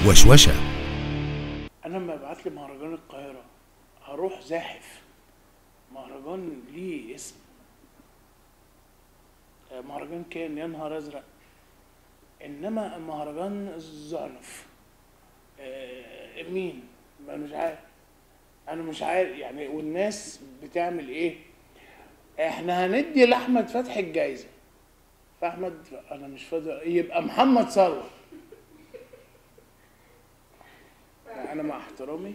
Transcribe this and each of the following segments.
وشوشة انا لما ابعت لي مهرجان القاهره هروح زاحف مهرجان ليه اسم آه، مهرجان كان يا نهار ازرق انما مهرجان الزعنف آه، مين ما أنا مش عارف انا مش عارف يعني والناس بتعمل ايه احنا هندي لاحمد فتحي الجايزه فاحمد انا مش فاضي يبقى محمد ثروت انا مع احترامي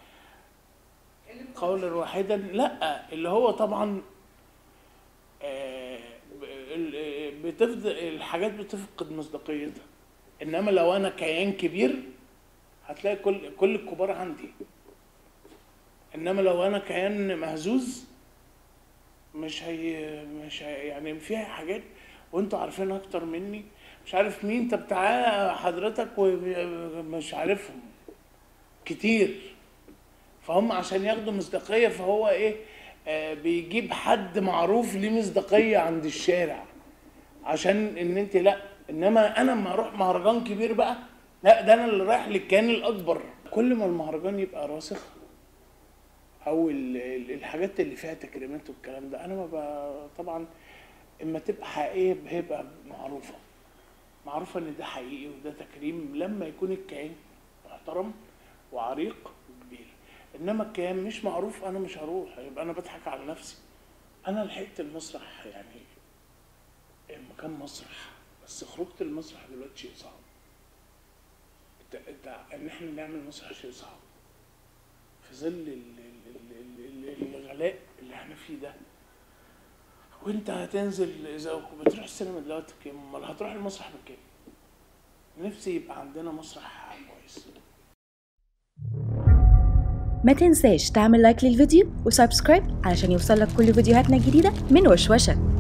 قولا واحدا لا اللي هو طبعا آه، ب- ال- آه، بتفضل الحاجات بتفقد مصداقيتها انما لو انا كيان كبير هتلاقي كل كل الكبار عندي انما لو انا كيان مهزوز مش هي مش هي يعني فيها حاجات وانتوا عارفين اكتر مني مش عارف مين طب تعالى حضرتك ومش عارفهم كتير فهم عشان ياخدوا مصداقيه فهو ايه آه بيجيب حد معروف ليه مصداقيه عند الشارع عشان ان انت لا انما انا لما اروح مهرجان كبير بقى لا ده انا اللي رايح للكيان الاكبر كل ما المهرجان يبقى راسخ او ال- ال- الحاجات اللي فيها تكريمات والكلام ده انا ما ب- طبعا اما تبقى حقيقيه هيبقى معروفه معروفه ان ده حقيقي وده تكريم لما يكون الكيان محترم وعريق وكبير انما الكيان مش معروف انا مش هروح يبقى انا بضحك على نفسي انا لحقت المسرح يعني المكان مسرح بس خروجة المسرح دلوقتي شيء صعب انت انت ان احنا نعمل مسرح شيء صعب في ظل ال- ال- ال- ال- الغلاء اللي احنا فيه ده وانت هتنزل اذا بتروح السينما دلوقتي بكام امال هتروح المسرح بكام نفسي يبقى عندنا مسرح كويس ما تنساش تعمل لايك للفيديو وسبسكرايب علشان يوصلك كل فيديوهاتنا الجديدة من وشوشة